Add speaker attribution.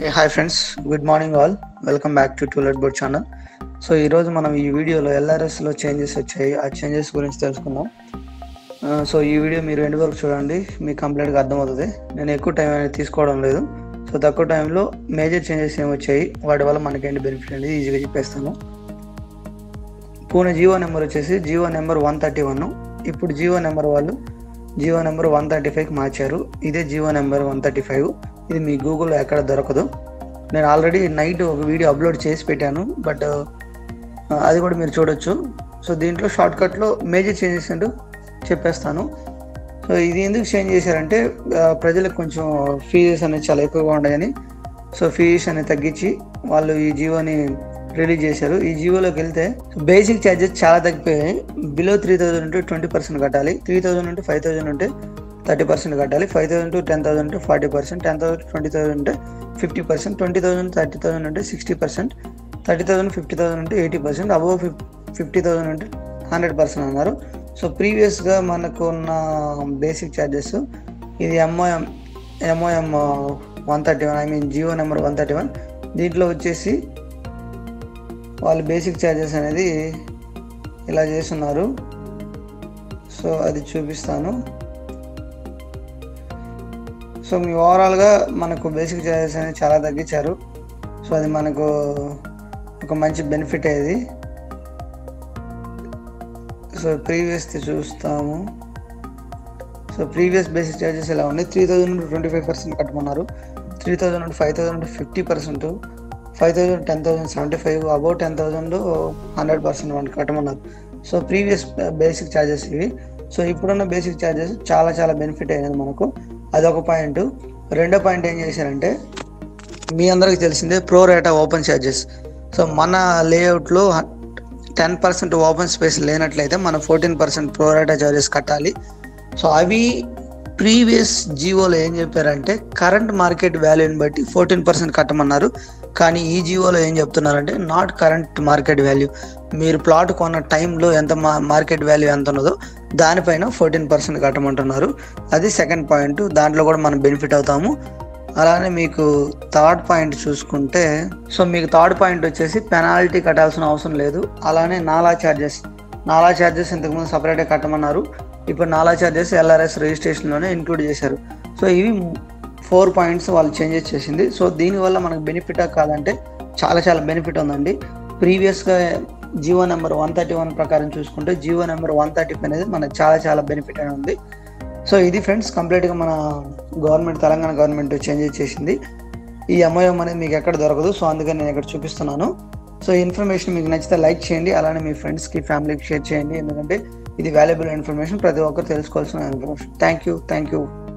Speaker 1: hi friends good morning all welcome back to to let board channel so ఈరోజు మనం ఈ వీడియోలో ఎల్ఆర్ఎస్లో చేంజెస్ వచ్చాయి ఆ చేంజెస్ గురించి తెలుసుకుందాం ఆ, సో ఈ వీడియో మీరు ఎండ్ వరకు చూడండి మీకు కంప్లీట్గా అర్థమవుతుంది నేను ఎక్కువ టైం అనేది తీసుకోవడం లేదు సో తక్కువ టైంలో మేజర్ చేంజెస్ ఏమి వచ్చాయి వాటి వల్ల మనకేంటి బెనిఫిట్ అనేది ఈజీగా చెప్పేస్తాను పూణె జియో నెంబర్ వచ్చేసి GO number one thirty one ఇప్పుడు జియో నెంబర్ వాళ్ళు జియో నెంబర్ వన్ థర్టీ ఫైవ్కి మార్చారు ఇదే GO number one thirty five ఇది మీ గూగుల్లో ఎక్కడ దొరకదు నేను ఆల్రెడీ నైట్ ఒక వీడియో అప్లోడ్ చేసి పెట్టాను బట్ అది కూడా మీరు చూడొచ్చు సో దీంట్లో షార్ట్ కట్లో మేజర్ చేంజెస్ ఏంటో చెప్పేస్తాను సో ఇది ఎందుకు చేంజ్ చేశారంటే ఆ, ప్రజలకు కొంచెం ఫీజెస్ అనేది చాలా ఎక్కువగా ఉన్నాయని సో ఫీజెస్ అనేది తగ్గించి వాళ్ళు ఈ జియోని రిలీజ్ చేశారు ఈ జియోలోకి వెళ్తే బేసిక్ ఛార్జెస్ చాలా తగ్గిపోయాయి బిలో త్రీ థౌసండ్ ఉంటే ట్వంటీ పర్సెంట్ కట్టాలి త్రీ థౌసండ్ ఉంటే ఫైవ్ థౌసండ్ ఉంటే థర్టీ పర్సెంట్ కట్టాలి five thousand to ten thousand ఉంటే forty percent ten thousand twenty thousand ఉంటే fifty percent twenty thousand thirty thousand ఉంటే sixty percent thirty thousand fifty thousand ఉంటే eighty percent above fifty thousand ఉంటే hundred percent అన్నారు so ప్రీవియస్గా మనకు ఉన్న basic charges ఇది MOM MOM one thirty one I mean Jio number one thirty one దీంట్లో వచ్చేసి వాళ్ళు బేసిక్ ఛార్జెస్ అనేది ఇలా చేస్తున్నారు సో అది చూపిస్తాను సో మీ ఓవరాల్గా మనకు బేసిక్ ఛార్జెస్ అనేది చాలా తగ్గించారు సో అది మనకు ఒక మంచి బెనిఫిట్ ఇది సో ప్రీవియస్ చూస్తాము సో ప్రీవియస్ బేసిక్ ఛార్జెస్ ఎలా ఉన్నాయి త్రీ థౌజండ్ నుండి ట్వంటీ ఫైవ్ పర్సెంట్ కట్టమన్నారు త్రీ థౌజండ్ నుండి ఫైవ్ థౌసండ్ నుండి fifty percent five thousand ten thousand seventy five above ten thousand hundred percent మనకి కట్టమన్నారు సో ప్రీవియస్ బేసిక్ ఛార్జెస్ ఇవి సో ఇప్పుడున్న బేసిక్ ఛార్జెస్ చాలా చాలా బెనిఫిట్ అయినది మనకు అదొక పాయింట్ రెండో పాయింట్ ఏం చేశారంటే మీ అందరికి తెలిసిందే pro rata open charges so మన లేఅవుట్లో టెన్ పర్సెంట్ ఓపెన్ స్పేస్ లేనట్లయితే మనం fourteen percent pro rata charges కట్టాలి సో అవి ప్రీవియస్ జియోలో ఏం చెప్పారంటే కరెంట్ మార్కెట్ వాల్యూని బట్టి ఫోర్టీన్ పర్సెంట్ కట్టమన్నారు కానీ ఈ జియోలో ఏం చెప్తున్నారంటే నాట్ కరెంట్ మార్కెట్ వాల్యూ మీరు ప్లాట్ కొన్న టైంలో ఎంత మా మార్కెట్ వాల్యూ ఎంత ఉన్నదో దానిపైన ఫోర్టీన్ పర్సెంట్ కట్టమంటున్నారు అది సెకండ్ పాయింట్ దాంట్లో కూడా మనం బెనిఫిట్ అవుతాము అలానే మీకు థర్డ్ పాయింట్ చూసుకుంటే సో మీకు థర్డ్ పాయింట్ వచ్చేసి పెనాల్టీ కట్టాల్సిన అవసరం లేదు అలానే నాలా ఛార్జెస్ నాలా ఛార్జెస్ ఇంతకుముందు సపరేట్గా కట్టమన్నారు ఇప్పుడు నాలా ఛార్జెస్ ఎల్ఆర్ఎస్ రిజిస్ట్రేషన్లోనే ఇంక్లూడ్ చేశారు సో ఇవి ఫోర్ పాయింట్స్ వాళ్ళు చేంజెస్ చేసింది సో దీనివల్ల మనకు బెనిఫిటా కాదంటే చాలా చాలా బెనిఫిట్ ఉందండి ప్రీవియస్గా GO number one thirty one ప్రకారం చూసుకుంటే జియో నెంబర్ వన్ థర్టీ అనేది మనకు చాలా చాలా బెనిఫిట్ అని ఉంది సో ఇది ఫ్రెండ్స్ కంప్లీట్గా మన గవర్నమెంట్ తెలంగాణ గవర్నమెంట్ చేంజెస్ చేసింది ఈ ఎంఓఎం అనేది మీకు ఎక్కడ దొరకదు సో అందుకని నేను ఇక్కడ చూపిస్తున్నాను సో ఈ ఇన్ఫర్మేషన్ మీకు నచ్చితే లైక్ చేయండి అలానే మీ ఫ్రెండ్స్కి ఫ్యామిలీకి షేర్ చేయండి ఎందుకంటే ఇది వాల్యుబుల్ ఇన్ఫర్మేషన్ ప్రతి ఒక్కరు తెలుసుకోవాల్సిన information thank you thank you